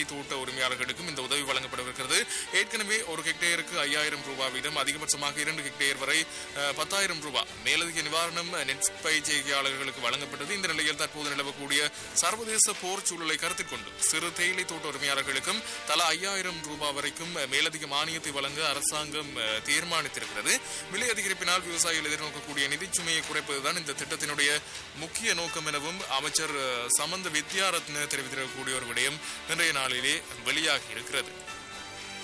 தோட்ட உரிமையாளர்களுக்கும் இந்த உதவி வழங்கப்படவிருக்கிறது ஏற்கனவே ஒரு ஹெக்டேருக்கு ஐயாயிரம் ரூபாய் வீதம் அதிகபட்சமாக இரண்டு ஹெக்டேர் வரை அஹ், பத்தாயிரம் ரூபாய் மேலதிக நிவாரணம் நெட் பயிற்சியாளர்களுக்கு வழங்கப்பட்டது இந்த நிலையில் தற்போது நிலவக்கூடிய சர்வதேச போர் சூழலை கருத்தில் கொண்டு சிறு தேயிலை தோட்ட உரிமையாளர்களுக்கும் தலா ஐயாயிரம் ரூபாய் வரைக்கும் மேலதிக மானியத்தை வழங்க அரசாங்கம் அஹ், தீர்மானித்திருக்கிறது விலை அதிகரிப்பினால் விவசாயிகள் எதிர்நோக்கக்கூடிய நிதிச்சுமையை குறைப்பதுதான் இந்த திட்டத்தினுடைய முக்கிய நோக்கம் எனவும் அமைச்சர் அஹ், சமந்த வித்யாரத்ன தெரிவித்திருக்கக்கூடிய ஒரு விடயம் இன்றைய நாளிலே வெளியாகி இருக்கிறது